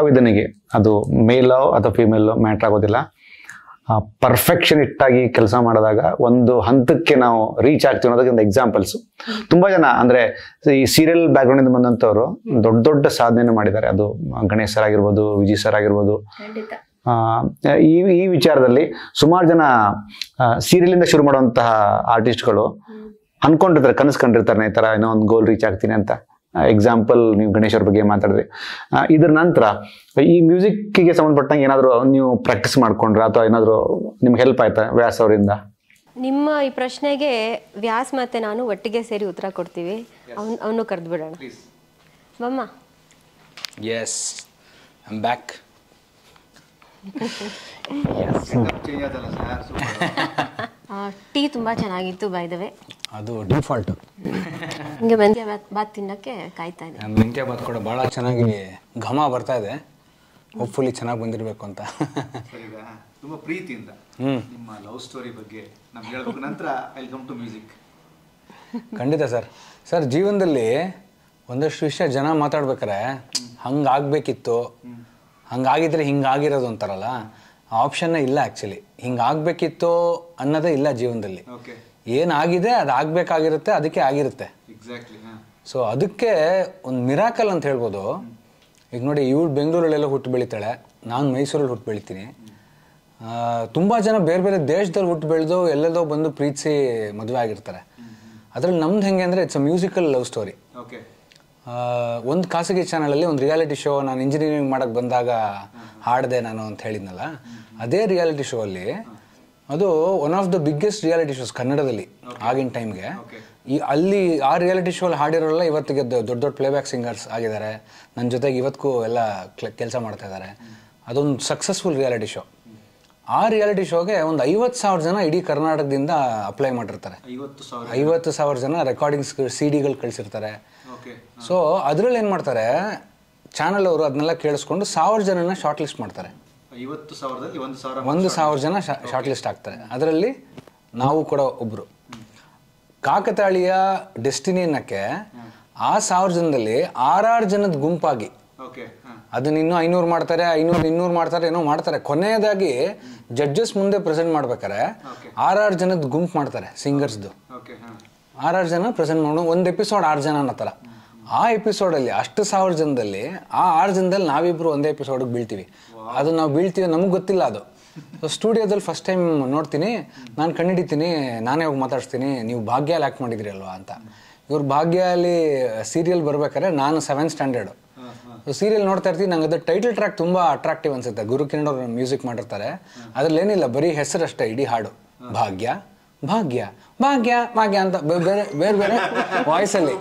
ಕಲಾವಿದನಿಗೆ ಅದು ಮೇಲೋ ಅಥವಾ ಫಿಮೇಲೋ ಮ್ಯಾಟ್ರ್ ಆಗೋದಿಲ್ಲ ಪರ್ಫೆಕ್ಷನ್ ಇಟ್ಟಾಗಿ ಕೆಲಸ ಮಾಡಿದಾಗ ಒಂದು ಹಂತಕ್ಕೆ ನಾವು ರೀಚ್ ಆಗ್ತೀವಿ ಅನ್ನೋದಕ್ಕೆ ಒಂದು ಎಕ್ಸಾಂಪಲ್ಸ್ ತುಂಬಾ ಜನ ಅಂದ್ರೆ ಈ ಸೀರಿಯಲ್ ಬ್ಯಾಕ್ಗ್ರೌಂಡ್ ಇಂದ ಬಂದಂತವ್ರು ದೊಡ್ಡ ದೊಡ್ಡ ಸಾಧನೆ ಮಾಡಿದ್ದಾರೆ ಅದು ಗಣೇಶ್ ಸರ್ ಆಗಿರ್ಬೋದು ವಿಜಯ್ ಸರ್ ಆಗಿರ್ಬೋದು ಖಂಡಿತ ಆ, ಈ ಈ ವಿಚಾರದಲ್ಲಿ ಸುಮಾರು ಜನ ಸೀರಿಯಲ್ ಇಂದ ಶುರು ಮಾಡುವಂತಹ ಆರ್ಟಿಸ್ಟ್ಗಳು ಅನ್ಕೊಂಡಿರ್ತಾರೆ ಕನಸು ಕಂಡಿರ್ತಾರೆ ಈ ತರ ಏನೋ ಒಂದು ಗೋಲ್ ರೀಚ್ ಆಗ್ತೀನಿ ಅಂತ ಎಕ್ಸಾಂಪಲ್ ನೀವು ಗಣೇಶ್ ಅವ್ರ ಬಗ್ಗೆ ಮಾತಾಡಿದ್ರಿ ಆ, ಇದ್ರ ನಂತರ ಈ ಮ್ಯೂಸಿಕ್ಗೆ ಸಂಬಂಧಪಟ್ಟಂಗೆ ಏನಾದ್ರು ನೀವು ಪ್ರಾಕ್ಟೀಸ್ ಮಾಡ್ಕೊಂಡ್ರ ಅಥವಾ ಏನಾದ್ರು ನಿಮ್ಗೆ ಹೆಲ್ಪ್ ಆಯ್ತಾ ವ್ಯಾಸ್ ಅವರಿಂದ ನಿಮ್ಮ ಈ ಪ್ರಶ್ನೆಗೆ ವ್ಯಾಸ್ ಮತ್ತೆ ನಾನು ಒಟ್ಟಿಗೆ ಸೇರಿ ಉತ್ತರ ಕೊಡ್ತೀವಿ ಅವನ್ ಅವನು ಕರೆದು ಬಿಡೋಣ ಮಮ್ಮ ಎಸ್ ಐಮ್ ಬ್ಯಾಕ್ ಟೀ ತುಂಬಾ ಚೆನ್ನಾಗಿತ್ತು ಬೈದವೆ ಅದು ಡಿಫಾಲ್ಟು ಹಿಂಗೆ ಮೆಂತ್ಯ ಬಾತ್ ಬಾತ್ ತಿನ್ನಕ್ಕೆ ಕಾಯ್ತಾ ಇದೆ ಮೆಂತ್ಯ ಬಾತ್ ಕೂಡ ಭಾಳ ಚೆನ್ನಾಗಿ ಘಮ ಬರ್ತಾ ಇದೆ ಹೋಪ್ಫುಲಿ ಚೆನ್ನಾಗಿ ಬಂದಿರಬೇಕು ಅಂತ ಸರ್ ಈಗ ತುಂಬ ಪ್ರೀತಿಯಿಂದ ನಿಮ್ಮ ಲವ್ ಸ್ಟೋರಿ ಬಗ್ಗೆ ನಮ್ಗೆ ಹೇಳ್ಬೇಕು ನಂತರ ಐ ಕಮ್ ಟು ಮ್ಯೂಸಿಕ್ ಖಂಡಿತ ಸರ್ ಸರ್ ಜೀವನದಲ್ಲಿ ಒಂದಷ್ಟು ವಿಷಯ ಜನ ಮಾತಾಡ್ಬೇಕಾರೆ ಹಂಗೆ ಆಗಬೇಕಿತ್ತು ಹಂಗಾಗಿದ್ರೆ ಹಿಂಗಾಗಿರೋದು ಅಂತಾರಲ್ಲ ಆ ಆಪ್ಷನ್ನೇ ಇಲ್ಲ ಆ್ಯಕ್ಚುಲಿ ಹಿಂಗೆ ಆಗಬೇಕಿತ್ತು ಅನ್ನೋದೇ ಇಲ್ಲ ಜೀವನದಲ್ಲಿ ಓಕೆ ಏನಾಗಿದೆ ಅದು ಆಗಬೇಕಾಗಿರುತ್ತೆ ಅದಕ್ಕೆ ಆಗಿರುತ್ತೆ ಎಕ್ಸಾಕ್ಟ್ಲಿ ಹಾಂ ಸೊ ಅದಕ್ಕೆ ಒಂದು ಮಿರಾಕಲ್ ಅಂತ ಹೇಳ್ಬೋದು ಈಗ ನೋಡಿ ಇವಳು ಬೆಂಗಳೂರಲ್ಲೆಲ್ಲ ಹುಟ್ಟು ಬೆಳಿತಾಳೆ ನಾನು ಮೈಸೂರಲ್ಲಿ ಹುಟ್ಟು ಬೆಳಿತೀನಿ ತುಂಬ ಜನ ಬೇರೆ ಬೇರೆ ದೇಶದಲ್ಲಿ ಹುಟ್ಟು ಬೆಳೆದು ಎಲ್ಲೆಲ್ಲೋ ಬಂದು ಪ್ರೀತಿಸಿ ಮದುವೆ ಆಗಿರ್ತಾರೆ ಅದ್ರಲ್ಲಿ ನಮ್ದು ಹೆಂಗೆ ಅಂದರೆ it's a musical love story okay ಒಂದು ಖಾಸಗಿ ಚಾನಲಲ್ಲಿ ಒಂದು ರಿಯಾಲಿಟಿ ಶೋ ನಾನು ಇಂಜಿನಿಯರಿಂಗ್ ಮಾಡಕ್ಕೆ ಬಂದಾಗ ಹಾಡಿದೆ ನಾನು ಅಂತ ಹೇಳಿದ್ನಲ್ಲ ಅದೇ ರಿಯಾಲಿಟಿ ಶೋ ಅಲ್ಲಿ ಅದು one of the biggest reality shows ಕನ್ನಡದಲ್ಲಿ ಆಗಿನ ಟೈಮ್ಗೆ ಈ ಅಲ್ಲಿ ಆ ರಿಯಾಲಿಟಿ ಶೋ ಅಲ್ಲಿ ಹಾಡಿರೋಲ್ಲ ಇವತ್ತಿಗೆ ದೊ- ದೊಡ್ಡ ದೊಡ್ಡ ಪ್ಲೇಬ್ಯಾಕ್ ಸಿಂಗರ್ಸ್ ಆಗಿದ್ದಾರೆ ನನ್ನ ಜೊತೆಗೆ ಇವತ್ತಿಗೂ ಎಲ್ಲ ಕೆಲಸ ಮಾಡ್ತಾ ಇದ್ದಾರೆ ಅದೊಂದು ಸಕ್ಸಸ್ಫುಲ್ ರಿಯಾಲಿಟಿ ಶೋ ಆ ರಿಯಾಲಿಟಿ ಶೋಗೆ ಒಂದು ಐವತ್ತು ಸಾವಿರ ಜನ ಇಡೀ ಕರ್ನಾಟಕದಿಂದ ಅಪ್ಲೈ ಮಾಡಿರ್ತಾರೆ ಐವತ್ತು ಸಾವಿರ ಐವತ್ತು ಸಾವಿರ ಜನ ರೆಕಾರ್ಡಿಂಗ್ಸ್ ಸಿ ಡಿಗಳು ಕಳಿಸಿರ್ತಾರೆ ಓಕೆ ಸೊ ಅದ್ರಲ್ಲಿ ಏನು ಮಾಡ್ತಾರೆ ಚಾನಲ್ ಅವರು ಅದನ್ನೆಲ್ಲ ಕೇಳಿಸ್ಕೊಂಡು ಸಾವಿರ ಜನನ ಶಾರ್ಟ್ ಲಿಸ್ಟ್ ಮಾಡ್ತಾರೆ ಐವತ್ತು ಸಾವಿರದಲ್ಲಿ ಒಂದು ಸಾವಿರ ಒಂದು ಸಾವಿರ ಜನ ಶಾರ್ಟ್ ಲಿಸ್ಟ್ ಆಗ್ತಾರೆ ಅದರಲ್ಲಿ ನಾವು ಕೂಡ ಒಬ್ರು ಕಾಕತಾಳೀಯ ಡೆಸ್ಟಿನಿ ಅನ್ನಕ್ಕೆ ಆ ಸಾವಿರ ಜನದಲ್ಲಿ ಆರಾರು ಜನದ ಗುಂಪಾಗಿ ಓಕೆ ಹಾಂ ಅದನ್ನ ಇನ್ನೂ ಐನೂರು ಮಾಡ್ತಾರೆ ಐನೂರು ಇನ್ನೂರು ಮಾಡ್ತಾರೆ ಏನೋ ಮಾಡ್ತಾರೆ ಕೊನೆಯದಾಗಿ ಜಡ್ಜಸ್ ಮುಂದೆ ಪ್ರೆಸೆಂಟ್ ಮಾಡ್ಬೇಕಾರೆ ಆರಾರು ಜನದ ಗುಂಪು ಮಾಡ್ತಾರೆ ಸಿಂಗರ್ಸ್ದು ಓಕೆ ಹಾಂ ಆರಾರು ಜನ ಪ್ರೆಸೆಂಟ್ ಮಾಡೋ ಒಂದು ಎಪಿಸೋಡ್ ಆರು ಜನ ಅನ್ನೋ ಥರ ಆ ಎಪಿಸೋಡಲ್ಲಿ ಅಷ್ಟು ಸಾವಿರ ಜನದಲ್ಲಿ ಆ ಆರು ಜನದಲ್ಲಿ ನಾವಿಬ್ರು ಒಂದೇ ಎಪಿಸೋಡಿಗೆ ಬೀಳ್ತೀವಿ ಅದು ನಾವು ಬೀಳ್ತೀವಿ ನಮಗೆ ಗೊತ್ತಿಲ್ಲ ಅದು ಸೊ ಸ್ಟುಡಿಯೋದಲ್ಲಿ ಫಸ್ಟ್ ಟೈಮ್ ನೋಡ್ತೀನಿ ನಾನು ಕಂಡಿಡಿತೀನಿ ನಾನೇ ಹೋಗಿ ಮಾತಾಡ್ಸ್ತೀನಿ ನೀವು ಭಾಗ್ಯ ಅಲ್ಲಿ ಆ್ಯಕ್ಟ್ ಮಾಡಿದ್ರಿ ಅಲ್ವಾ ಅಂತ ಇವ್ರು ಭಾಗ್ಯ ಅಲ್ಲಿ ಸೀರಿಯಲ್ ಬರ್ಬೇಕಾದ್ರೆ ನಾನು ಸೆವೆಂತ್ ಸ್ಟ್ಯಾಂಡರ್ಡು ಸೀರಿಯಲ್ ನೋಡ್ತಾ ಇರ್ತೀನಿ ನಂಗೆ ಅದು ಟೈಟಲ್ ಟ್ರ್ಯಾಕ್ ತುಂಬ ಅಟ್ರಾಕ್ಟಿವ್ ಅನ್ಸುತ್ತೆ ಗುರು ಕಿರಣ್ ಅವ್ರು ಮ್ಯೂಸಿಕ್ ಮಾಡಿರ್ತಾರೆ ಅದ್ರಲ್ಲಿ ಏನಿಲ್ಲ ಬರೀ ಹೆಸರಷ್ಟೇ ಇಡೀ ಹಾಡು ಭಾಗ್ಯ ಭಾಗ್ಯ ಭಾಗ್ಯ ಭಾಗ್ಯ ಅಂತ ಬೇ- ಬೇರೆ ಬೇರೆ ಬೇರೆ ವಾಯ್ಸಲ್ಲಿ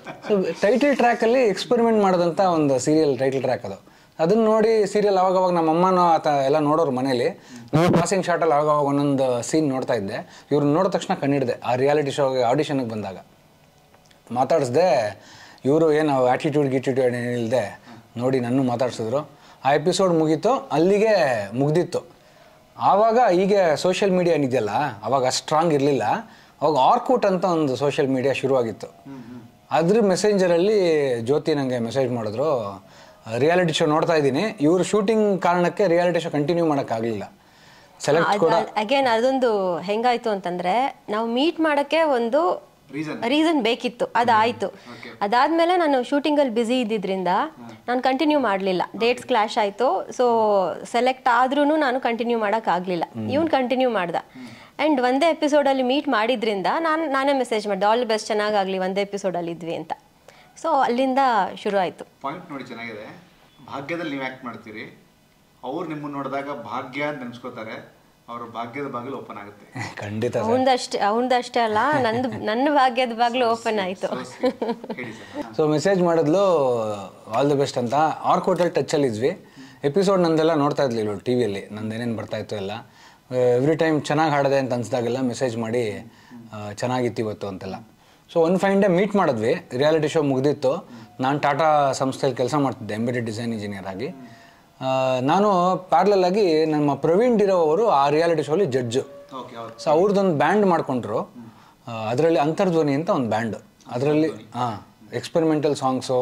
ಟೈಟಲ್ ಟ್ರ್ಯಾಕಲ್ಲಿ ಎಕ್ಸ್ಪೆರಿಮೆಂಟ್ ಮಾಡೋದಂತ ಒಂದು ಸೀರಿಯಲ್ ಟೈಟಲ್ ಟ್ರ್ಯಾಕ್ ಅದು ಅದನ್ನ ನೋಡಿ ಸೀರಿಯಲ್ ಅವಾಗ ಅವಾಗ ನಮ್ಮ ಅಮ್ಮನ ಆತ ಎಲ್ಲ ನೋಡೋರು ಮನೇಲಿ ನಾನು ಪಾಸಿಂಗ್ ಶಾರ್ಟಲ್ಲಿ ಅವಾಗ ಅವಾಗ ಒಂದೊಂದು ಸೀನ್ ನೋಡ್ತಾ ಇದ್ದೆ ಇವ್ರನ್ನ ನೋಡಿದ ತಕ್ಷಣ ಕಂಡಿಡಿದೆ ಆ ರಿಯಾಲಿಟಿ ಶೋಗೆ ಆಡಿಷನ್ಗೆ ಬಂದಾಗ ಮಾತಾಡಿಸ್ದೆ ಇವರು ಏನು ಆ್ಯಟಿಟ್ಯೂಡ್ ಗಿಟಿಟ್ಯೂಡ್ ಏನಿಲ್ಲದೆ ನೋಡಿ ನನ್ನ ಮಾತಾಡ್ಸಿದ್ರು ಆ ಎಪಿಸೋಡ್ ಮುಗೀತು ಅಲ್ಲಿಗೆ ಮುಗ್ದಿತ್ತು ಆವಾಗ ಈಗ ಸೋಷಿಯಲ್ ಮೀಡಿಯಾ ಏನಿದೆಯಲ್ಲ ಅವಾಗ ಅಷ್ಟು ಸ್ಟ್ರಾಂಗ್ ಇರಲಿಲ್ಲ ಅವಾಗ ಆರ್ಕೂಟ್ ಅಂತ ಒಂದು ಸೋಷಿಯಲ್ ಮೀಡಿಯಾ ಶುರುವಾಗಿತ್ತು ಅದ್ರ ಮೆಸೆಂಜರಲ್ಲಿ ಜ್ಯೋತಿ ನನಗೆ ಮೆಸೇಜ್ ಮಾಡಿದ್ರು ರಿಯಾಲಿಟಿ ಶೋ ನೋಡ್ತಾ ಇದ್ದೀನಿ ಇವರು ಶೂಟಿಂಗ್ ಕಾರಣಕ್ಕೆ ರಿಯಾಲಿಟಿ ಶೋ ಕಂಟಿನ್ಯೂ ಮಾಡೋಕ್ಕಾಗಲಿಲ್ಲ ಸೆಲೆಕ್ಟ್ ಕೂಡ ಅಗೇನ್ ಅದೊಂದು ಹೆಂಗಾಯ್ತು ಅಂತಂದ್ರೆ ನಾವು ಮೀಟ್ ಮಾಡಕ್ಕೆ ಒಂದು ರೀಸನ್ ಬೇಕಿತ್ತು ಅದಾಯ್ತು ಅದಾದ್ಮೇಲೆ ನಾನು ಶೂಟಿಂಗ್ ಅಲ್ಲಿ ಬಿಸಿ ಇದ್ದಿದ್ರಿಂದ ನಾನು ಕಂಟಿನ್ಯೂ ಮಾಡಲಿಲ್ಲ ಡೇಟ್ಸ್ ಕ್ಲಾಶ್ ಆಯ್ತು ಸೊ ಸೆಲೆಕ್ಟ್ ಆದ್ರೂ ನಾನು ಕಂಟಿನ್ಯೂ ಮಾಡಕ್ ಆಗ್ಲಿಲ್ಲ ಇವ್ನು ಕಂಟಿನ್ಯೂ ಮಾಡ್ದ ಅಂಡ್ ಒಂದೇ ಎಪಿಸೋಡ್ ಅಲ್ಲಿ ಮೀಟ್ ಮಾಡಿದ್ರಿಂದ ನಾನು ನಾನೇ ಮೆಸೇಜ್ ಮಾಡಿದೆ ಆಲ್ ಬೆಸ್ಟ್ ಚೆನ್ನಾಗಾಗ್ಲಿ ಒಂದೇ ಎಪಿಸೋಡ್ ಅಲ್ಲಿ ಇದ್ವಿ ಅಂತ ಸೊ ಅಲ್ಲಿಂದ ಶುರು ಆಯ್ತು ಪಾಯಿಂಟ್ ನೋಡಿ ಚೆನ್ನಾಗಿದೆ ಭಾಗ್ಯದಲ್ಲಿ ನೀವು ಆ್ಯಕ್ಟ್ ಮಾಡ್ತೀರಿ ಅವ್ರು ನಿಮ್ಮನ್ನು ನೋಡಿದಾಗ ಭಾಗ್ಯ ಅಂತ ನೆನ್ಸ್ಕೋತಾರೆ ಅವ್ರ ಭಾಗ್ಯದ ಬಾಗಿಲು ಓಪನ್ ಆಗುತ್ತೆ ಖಂಡಿತ ಅವನದಷ್ಟೇ ಅವನದಷ್ಟೇ ಅಲ್ಲ ನಂದು ನನ್ನ ಭಾಗ್ಯದ ಬಾಗ್ಲು ಓಪನ್ ಆಯ್ತು ಹೇಳಿ ಸರ್ ಸೊ ಮೆಸೇಜ್ ಮಾಡಿದ್ಲು ಆಲ್ ದಿ ಬೆಸ್ಟ್ ಅಂತ ಆರ್ಕೋಟಲ್ಲಿ ಟಚಲ್ಲಿ ಇದ್ವಿ ಎಪಿಸೋಡ್ ನಂದೆಲ್ಲ ನೋಡ್ತಾ ಇದ್ಲಿ ಇವಳು ಟಿ ವಿಯಲ್ಲಿ ನಂದು ಏನೇನು ಬರ್ತಾ ಇತ್ತು ಎಲ್ಲ ಎವ್ರಿ ಟೈಮ್ ಚೆನ್ನಾಗಿ ಹಾಡಿದೆ ಅಂತ ಅನ್ಸ್ದಾಗೆಲ್ಲ ಮೆಸೇಜ್ ಮಾಡಿ ಆ, ಚೆನ್ನಾಗಿತ್ತು ಇವತ್ತು ಅಂತೆಲ್ಲ so one fine day meet ಮಾಡಿದ್ವಿ ರಿಯಾಲಿಟಿ ಶೋ ಮುಗ್ದಿತ್ತು ನಾನು ಟಾಟಾ ಸಂಸ್ಥೆಯಲ್ಲಿ ಕೆಲಸ ಮಾಡ್ತಿದ್ದೆ ಎಂಬೆಡೆಡ್ ಡಿಸೈನ್ ಇಂಜಿನಿಯರ್ ಆಗಿ ಆ, ನಾನು ಪ್ಯಾರ್ಲಲ್ ಆಗಿ ನಮ್ಮ ಪ್ರವೀಣ್ ಡಿರೋ ಅವರು ಆ ರಿಯಾಲಿಟಿ ಶೋಲಿ ಜಡ್ಜು ಓಕೆ ಹೌದು ಸೊ ಅವ್ರದ್ದೊಂದು ಬ್ಯಾಂಡ್ ಮಾಡ್ಕೊಂಡ್ರು ಅದರಲ್ಲಿ ಅಂತರ್ಧ್ವನಿ ಅಂತ ಒಂದು ಬ್ಯಾಂಡ್ ಅದರಲ್ಲಿ ಹಾಂ ಎಕ್ಸ್ಪೆರಿಮೆಂಟಲ್ ಸಾಂಗ್ಸು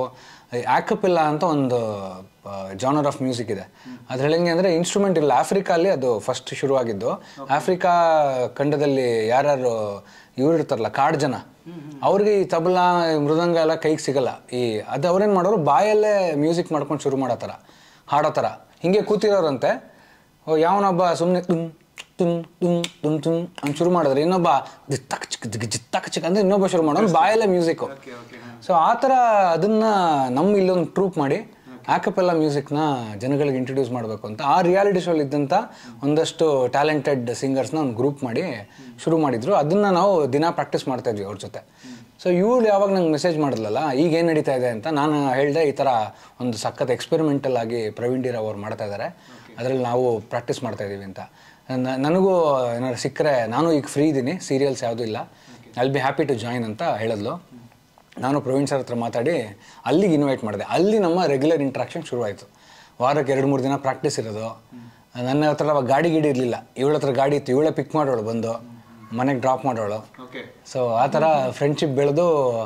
ಆಕಪಿಲ್ಲ ಅಂತ ಒಂದು ಜಾನರ್ ಆಫ್ ಮ್ಯೂಸಿಕ್ ಇದೆ ಅದ್ರಲ್ಲಿ ಹೆಂಗೆ ಅಂದರೆ ಇನ್ಸ್ಟ್ರೂಮೆಂಟ್ ಇಲ್ಲ ಆಫ್ರಿಕಾಲಿ ಅದು ಫಸ್ಟ್ ಶುರುವಾಗಿದ್ದು ಆಫ್ರಿಕಾ ಖಂಡದಲ್ಲಿ ಯಾರ್ಯಾರು ಇವ್ರು ಇರ್ತಾರಲ್ಲ ಕಾಡು ಜನ ಅವ್ರಿಗೆ ಈ ತಬಲಾ ಈ ಮೃದಂಗ ಎಲ್ಲ ಕೈಗೆ ಸಿಗಲ್ಲ ಈ ಅದು ಅವ್ರೇನು ಮಾಡೋರು ಬಾಯಲ್ಲೇ ಮ್ಯೂಸಿಕ್ ಮಾಡ್ಕೊಂಡು ಶುರು ಮಾಡೋ ಥರ ಹಾಡೋ ಥರ ಹಿಂಗೆ ಕೂತಿರೋರಂತೆ ಓ ಯಾವನೊಬ್ಬ ಸುಮ್ಮನೆ ತುಮ್ ತುಮ್ ತುಮ್ ತುಮ್ ತುಮ್ ಅಂತ ಶುರು ಮಾಡಿದ್ರೆ ಇನ್ನೊಬ್ಬ ದಿತ್ತಕ್ ಚಿಕ್ ದಿಗ್ ಜಿತ್ತಕ್ ಚಿಕ್ ಅಂದ್ರೆ ಇನ್ನೊಬ್ಬ ಶುರು ಮಾಡೋನು ಬಾಯಲ್ಲೇ ಮ್ಯೂಸಿಕ್ಕು ಸೊ ಆ ಥರ ಅದನ್ನ ನಮ್ಮ ಇಲ್ಲೊಂದು ಟ್ರೂಪ್ ಮಾಡಿ ಆಕಪೆಲ್ಲ ಮ್ಯೂಸಿಕ್ನ ಜನಗಳಿಗೆ ಇಂಟ್ರೊಡ್ಯೂಸ್ ಮಾಡಬೇಕು ಅಂತ ಆ ರಿಯಾಲಿಟಿ ಶೋಲ್ ಇದ್ದಂಥ ಒಂದಷ್ಟು ಟ್ಯಾಲೆಂಟೆಡ್ ಸಿಂಗರ್ಸ್ನ ಒಂದು ಗ್ರೂಪ್ ಮಾಡಿ ಶುರು ಮಾಡಿದ್ರು ಅದನ್ನ ನಾವು ದಿನ ಪ್ರಾಕ್ಟೀಸ್ ಮಾಡ್ತಾ ಇದ್ವಿ ಅವ್ರ ಜೊತೆ ಸೊ ಇವಳು ಯಾವಾಗ ನಂಗೆ ಮೆಸೇಜ್ ಮಾಡಿದ್ಲಲ್ಲ ಈಗ ಏನು ನಡೀತಾ ಇದೆ ಅಂತ ನಾನು ಹೇಳಿದೆ ಈ ಥರ ಒಂದು ಸಖತ್ ಎಕ್ಸ್ಪೆರಿಮೆಂಟಲ್ ಆಗಿ ಪ್ರವೀಣ್ ಡಿ ರಾವ್ ಅವ್ರು ಮಾಡ್ತಾ ಇದ್ದಾರೆ ಅದರಲ್ಲಿ ನಾವು ಪ್ರಾಕ್ಟೀಸ್ ಮಾಡ್ತಾ ಇದ್ದೀವಿ ಅಂತ ನ- ನನಗೂ ಏನಾದ್ರು ಸಿಕ್ಕರೆ ನಾನು ಈಗ ಫ್ರೀ ಇದ್ದೀನಿ ಸೀರಿಯಲ್ಸ್ ಯಾವುದೂ ಇಲ್ಲ I'll be happy to join ಅಂತ ಹೇಳಿದ್ಲು ನಾನು ಪ್ರವೀಣ್ ಸರ್ ಹತ್ರ ಮಾತಾಡಿ ಅಲ್ಲಿಗೆ ಇನ್ವೈಟ್ ಮಾಡಿದೆ ಅಲ್ಲಿ ನಮ್ಮ ರೆಗ್ಯುಲರ್ ಇಂಟ್ರಾಕ್ಷನ್ ಶುರುವಾಯಿತು ವಾರಕ್ಕೆ ಎರಡು ಮೂರು ದಿನ ಪ್ರಾಕ್ಟೀಸ್ ಇರೋದು ನನ್ನ ಹತ್ರ ಅವಾಗ ಗಾಡಿ ಗಿಡಿ ಇರಲಿಲ್ಲ ಇವಳ ಹತ್ರ ಗಾಡಿ ಇತ್ತು ಇವಳೇ ಪಿಕ್ ಮಾಡೋಳು ಬಂದು ಮನೆಗೆ ಡ್ರಾಪ್ ಮಾಡೋಳು ಓಕೆ ಸೊ ಆ ಥರ ಫ್ರೆಂಡ್ಶಿಪ್ ಬೆಳೆದು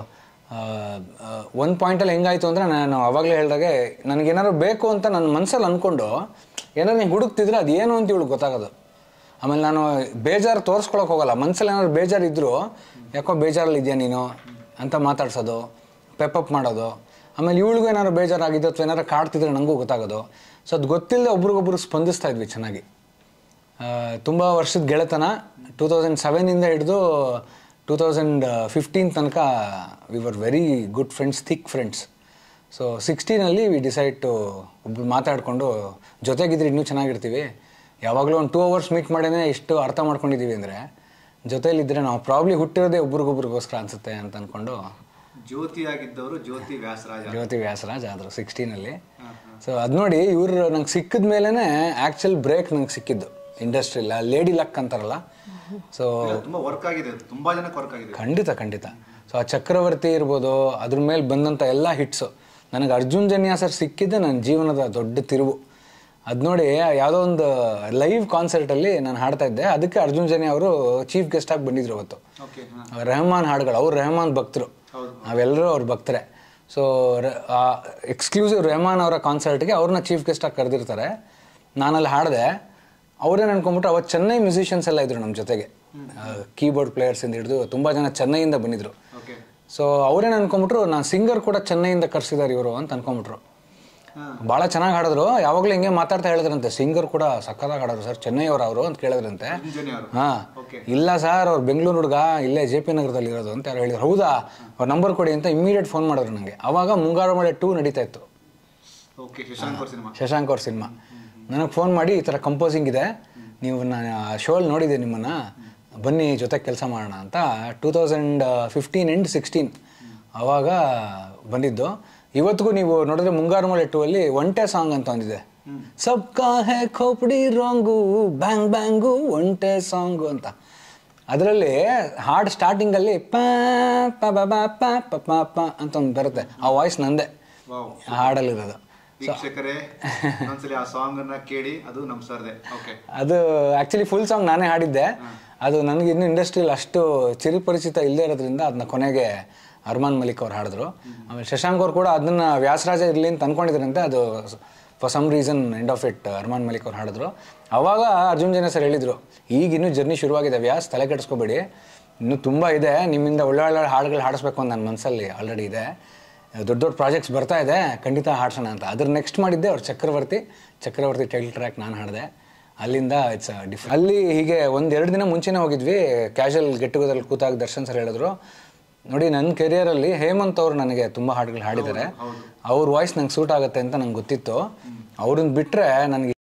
ಒಂದು ಪಾಯಿಂಟಲ್ಲಿ ಹೆಂಗಾಯ್ತು ಅಂದರೆ ನಾನು ಅವಾಗಲೇ ಹೇಳ್ದಾಗೆ ನನಗೇನಾದ್ರು ಬೇಕು ಅಂತ ನನ್ನ ಮನಸ್ಸಲ್ಲಿ ಅಂದ್ಕೊಂಡು ಏನಾದ್ರು ನೀನು ಹುಡುಕ್ತಿದ್ರೆ ಅದು ಏನು ಅಂತ ಇವಳು ಗೊತ್ತಾಗೋದು ಆಮೇಲೆ ನಾನು ಬೇಜಾರು ತೋರಿಸ್ಕೊಳಕ್ಕೆ ಹೋಗಲ್ಲ ಮನಸ್ಸಲ್ಲಿ ಏನಾದ್ರು ಬೇಜಾರು ಇದ್ದರೂ ಯಾಕೋ ಬೇಜಾರಲ್ಲಿ ಇದೆಯಾ ನೀನು ಅಂತ ಮಾತಾಡ್ಸೋದು ಪೆಪ್ಪಪ್ ಮಾಡೋದು ಆಮೇಲೆ ಇವಳಿಗೂ ಏನಾದ್ರು ಬೇಜಾರಾಗಿದ್ದು ಅಥವಾ ಏನಾರು ಕಾಡ್ತಿದ್ರೆ ನನಗೂ ಗೊತ್ತಾಗೋದು ಸೊ ಅದು ಗೊತ್ತಿಲ್ಲದೆ ಒಬ್ರಿಗೊಬ್ರು ಸ್ಪಂದಿಸ್ತಾ ಇದ್ವಿ ಚೆನ್ನಾಗಿ ತುಂಬ ವರ್ಷದ ಗೆಳೆತನ ಟೂ ತೌಸಂಡ್ ಸೆವೆನಿಂದ ಹಿಡಿದು ಟೂ ತೌಸಂಡ್ ಫಿಫ್ಟೀನ್ ತನಕ we were very good friends thick friends so ಸಿಕ್ಸ್ಟೀನಲ್ಲಿ ವಿ ಡಿಸೈಡ್ ಟು ಒಬ್ರು ಮಾತಾಡಿಕೊಂಡು ಜೊತೆಗಿದ್ರೆ ಇನ್ನೂ ಚೆನ್ನಾಗಿರ್ತೀವಿ ಯಾವಾಗಲೂ ಒಂದು ಟೂ ಅವರ್ಸ್ ಮೀಟ್ ಮಾಡೇ ಇಷ್ಟು ಅರ್ಥ ಮಾಡ್ಕೊಂಡಿದ್ದೀವಿ ಅಂದರೆ ಜೊತೆಲಿದ್ದರೆ ನಾವು ಪ್ರಾಬ್ಲಿ ಹುಟ್ಟಿರೋದೇ ಒಬ್ರಿಗೊಬ್ರಿಗೋಸ್ಕರ ಅನಿಸುತ್ತೆ ಅಂತ ಅಂದ್ಕೊಂಡು ಜ್ಯೋತಿ ಆಗಿದ್ದವರು ಜ್ಯೋತಿ ವ್ಯಾಸರಾಜ ಜ್ಯೋತಿ ವ್ಯಾಸರಾಜ್ ಆದರು ಸಿಕ್ಸ್ಟೀನಲ್ಲಿ ಸೊ ಅದು ನೋಡಿ ಇವ್ರು ನಂಗೆ ಸಿಕ್ಕಿದ ಮೇಲೇ ಆ್ಯಕ್ಚುಲ್ ಬ್ರೇಕ್ ನಂಗೆ ಸಿಕ್ಕಿದ್ದು ಇಂಡಸ್ಟ್ರಿಲ್ಲ ಲೇಡಿ ಲಕ್ ಅಂತಾರಲ್ಲ ಸೊ ಇಲ್ಲ, ತುಂಬಾ ವರ್ಕ್ ಆಗಿದೆ ಅದು. ತುಂಬಾ ಜನಕ್ಕೆ ವರ್ಕ್ ಆಗಿದೆ ಖಂಡಿತ ಖಂಡಿತ ಸೊ ಆ ಚಕ್ರವರ್ತಿ ಇರ್ಬೋದು ಅದ್ರ ಮೇಲೆ ಬಂದಂಥ ಎಲ್ಲ ಹಿಟ್ಸು ನನಗೆ ಅರ್ಜುನ್ ಜನ್ಯ ಸರ್ ಸಿಕ್ಕಿದ್ದೆ ನನ್ನ ಜೀವನದ ದೊಡ್ಡ ತಿರುವು ಅದು ನೋಡಿ ಯಾವುದೋ ಒಂದು ಲೈವ್ ಕಾನ್ಸರ್ಟಲ್ಲಿ ನಾನು ಹಾಡ್ತಾ ಇದ್ದೆ ಅದಕ್ಕೆ ಅರ್ಜುನ್ ಜನ್ಯ ಅವರು ಚೀಫ್ ಗೆಸ್ಟ್ ಆಗಿ ಬಂದಿದ್ರು ಅವತ್ತು ಓಕೆ ರೆಹಮಾನ್ ಹಾಡುಗಳು ಅವ್ರು ರೆಹಮಾನ್ ಭಕ್ತರು ನಾವೆಲ್ಲರೂ ಅವ್ರ ಭಕ್ತರೆ ಸೊ ಎಕ್ಸ್ಕ್ಲೂಸಿವ್ ರೆಹಮಾನ್ ಅವರ ಕಾನ್ಸರ್ಟ್ಗೆ ಅವ್ರನ್ನ ಚೀಫ್ ಗೆಸ್ಟಾಗಿ ಕರೆದಿರ್ತಾರೆ ನಾನಲ್ಲಿ ಹಾಡಿದೆ ಅವ್ರೇನು ಅನ್ಕೊಂಬಿಟ್ರು ಅವತ್ತು ಚೆನ್ನೈ ಮ್ಯೂಸಿಷಿಯನ್ಸ್ ಎಲ್ಲ ಇದ್ರು ನಮ್ಮ ಜೊತೆಗೆ ಕೀಬೋರ್ಡ್ ಪ್ಲೇಯರ್ಸಿಂದ ಹಿಡಿದು ತುಂಬ ಜನ ಚೆನ್ನೈಯಿಂದ ಬಂದಿದ್ರು ಓಕೆ ಸೊ ಅವ್ರೇನು ಅನ್ಕೊಂಬಿಟ್ರು ನಾನು ಸಿಂಗರ್ ಕೂಡ ಚೆನ್ನೈಯಿಂದ ಕರ್ಸಿದ್ದಾರೆ ಇವರು ಅಂತ ಅನ್ಕೊಂಬಿಟ್ರು ಭಾಳ ಚೆನ್ನಾಗಿ ಹಾಡಿದ್ರು ಯಾವಾಗಲೂ ಹಿಂಗೆ ಮಾತಾಡ್ತಾ ಹೇಳಿದ್ರಂತೆ ಸಿಂಗರ್ ಕೂಡ ಸಕ್ಕತ್ತಾಗಿ ಹಾಡೋರು ಸರ್ ಚೆನ್ನೈ ಅವರು ಅವರು ಅಂತ ಕೇಳಿದ್ರಂತೆ ಇಂಜನಿ ಅವರು ಹಾ Okay. ಇಲ್ಲ ಸರ್ ಅವ್ರು ಬೆಂಗಳೂರು ಹುಡುಗ ಇಲ್ಲೇ ಜೆ ಪಿ ನಗರದಲ್ಲಿ ಇರೋದು ಅಂತ ಯಾರು ಹೇಳಿದ್ರು ಹೌದಾ ಅವ್ರ ನಂಬರ್ ಕೊಡಿ ಅಂತ ಇಮಿಡಿಯೇಟ್ ಫೋನ್ ಮಾಡಿದ್ರು ನನಗೆ ಅವಾಗ ಮುಂಗಾರು ಮಳೆ ಟೂ ನಡೀತಾ ಇತ್ತು ಓಕೆ ಶಶಾಂಕ್ ಅವ್ರ ಸಿನಿಮಾ ಶಶಾಂಕ್ ಅವ್ರ ಸಿನಿಮಾ ನನಗೆ ಫೋನ್ ಮಾಡಿ ಈ ಥರ ಕಂಪೋಸಿಂಗ್ ಇದೆ ನೀವು ನಾನು ಆ ಶೋಲ್ ನೋಡಿದೆ ನಿಮ್ಮನ್ನು ಬನ್ನಿ ಜೊತೆ ಕೆಲಸ ಮಾಡೋಣ ಅಂತ two thousand fifteen and sixteen ಆವಾಗ ಬಂದಿದ್ದು ಇವತ್ತಿಗೂ ನೀವು ನೋಡಿದ್ರೆ ಮುಂಗಾರು ಮಳೆ ಟೂ ಅಲ್ಲಿ ಒಂಟೆ ಸಾಂಗ್ ಅಂತ ಒಂದಿದೆ ಸಬ್ಕಾ ಹೇ ಖೋಪಡಿ ರಾಂಗು ಬ್ಯಾಂಗ್ ಬ್ಯಾಂಗು ಒಂಟೆ ಸಾಂಗು ಅಂತ ಅದರಲ್ಲಿ ಹಾಡು ಸ್ಟಾರ್ಟಿಂಗಲ್ಲಿ ಪ ಪ ಬ ಬ ಪ ಪ ಪ ಪ ಅಂತ ಒಂದು ಬರುತ್ತೆ ಆ ವಾಯ್ಸ್ ನಂದೇ ವಾವ್ ಆ ಹಾಡಲ್ಲಿರೋದು ವೀಕ್ಷಕರೇ ಒಂದ್ಸಲಿ ಆ ಸಾಂಗ್ ಅನ್ನ ಕೇಳಿ ಅದು ನಮ್ ಸರ್ದೆ ಓಕೆ ಅದು ಆ್ಯಕ್ಚುಲಿ ಫುಲ್ ಸಾಂಗ್ ನಾನೇ ಹಾಡಿದ್ದೆ ಅದು ನನಗೆ ಇನ್ನೂ ಇಂಡಸ್ಟ್ರಿಯಲ್ಲಿ ಅಷ್ಟು ಚಿರಪರಿಚಿತ ಇಲ್ಲದೆ ಇರೋದ್ರಿಂದ ಅದನ್ನ ಕೊನೆಗೆ ಅರ್ಮಾನ್ ಮಲಿಕ್ ಅವ್ರು ಹಾಡಿದ್ರು ಆಮೇಲೆ ಶಶಾಂಕ್ ಅವ್ರು ಕೂಡ ಅದನ್ನ ವ್ಯಾಸರಾಜ ಇರಲಿ ಅಂತ ಅನ್ಕೊಂಡಿದ್ರಂತೆ ಅದು for some reason end of it Armaan Malik ಅವ್ರು ಹಾಡಿದ್ರು ಅವಾಗ ಅರ್ಜುನ್ ಜನ ಸರ್ ಹೇಳಿದರು ಈಗ ಇನ್ನೂ ಜರ್ನಿ ಶುರುವಾಗಿದೆ ವ್ಯಾಸ್ ತಲೆ ಕೆಡಿಸ್ಕೋಬೇಡಿ ಇನ್ನೂ ತುಂಬ ಇದೆ ನಿಮ್ಮಿಂದ ಒಳ್ಳೆ ಒಳ್ಳೆ ಹಾಡುಗಳು ಹಾಡಿಸ್ಬೇಕು ಅಂತ ನನ್ನ ಮನಸ್ಸಲ್ಲಿ ಆಲ್ರೆಡಿ ಇದೆ ದೊಡ್ಡ ದೊಡ್ಡ ಪ್ರಾಜೆಕ್ಟ್ಸ್ ಬರ್ತಾ ಇದೆ ಖಂಡಿತ ಹಾಡ್ಸೋಣ ಅಂತ ಅದ್ರ ನೆಕ್ಸ್ಟ್ ಮಾಡಿದ್ದೆ ಅವ್ರು ಚಕ್ರವರ್ತಿ ಚಕ್ರವರ್ತಿ ಟೈಟಲ್ ಟ್ರ್ಯಾಕ್ ನಾನು ಹಾಡಿದೆ ಅಲ್ಲಿಂದ ಇಟ್ಸ್ ಡಿಫ್ ಅಲ್ಲಿ ಹೀಗೆ ಒಂದು ಎರಡು ದಿನ ಮುಂಚೆನೇ ಹೋಗಿದ್ವಿ ಕ್ಯಾಶುವಲ್ ಗೆಟ್ ಟುಗೆದರ್ ಕೂತಾಗ ದರ್ಶನ್ ಸರ್ ಹೇಳಿದ್ರು ನೋಡಿ ನನ್ನ ಕೆರಿಯರಲ್ಲಿ ಹೇಮಂತ್ ಅವರು ನನಗೆ ತುಂಬ ಹಾಡುಗಳು ಹಾಡಿದ್ದಾರೆ ಅವ್ರ ವಾಯ್ಸ್ ನಂಗೆ ಸೂಟ್ ಆಗುತ್ತೆ ಅಂತ ನಂಗೆ ಗೊತ್ತಿತ್ತು ಅವ್ರನ್ನ ಬಿಟ್ಟರೆ ನನಗೆ